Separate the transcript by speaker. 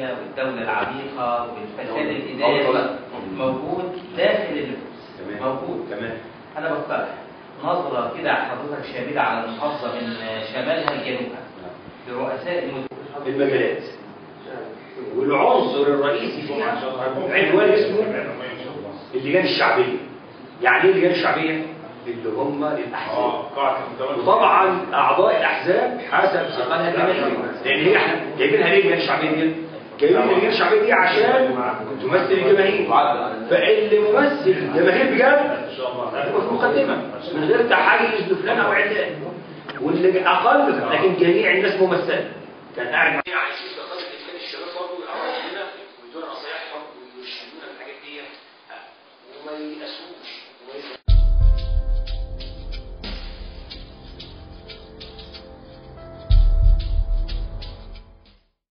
Speaker 1: العربية والدولة العميقة والفساد الإداري موجود داخل النفوس
Speaker 2: تمام.
Speaker 1: موجود
Speaker 2: تمام
Speaker 1: أنا بقترح نظرة كده حضرتك شاملة على المحافظة من شمالها لجنوبها لرؤساء المدن
Speaker 2: المجالات والعنصر الرئيسي فيها عنوان اسمه اللجان الشعبية يعني ايه اللجان الشعبية؟ اللي هم الأحزاب
Speaker 3: اه قاعة المتولي
Speaker 2: وطبعا أعضاء الأحزاب حسب ثقلها الجماهيرية لأن هي احنا جايبينها ليه اللجان الشعبية دي؟ جايبين اللجان الشعبية دي عشان تمثل الجماهير فاللي ممثل الجماهير بجد
Speaker 3: ان شاء الله
Speaker 2: هتبقى في مقدمة من غير تحيز لفلان أو علان واللي أقل لكن جميع الناس ممثلة كان قاعد معايا عايشين في قصة كان الشباب برضه يقعدوا هنا ويدونا نصايحهم ويرشدونا بالحاجات دي وما ييأسوش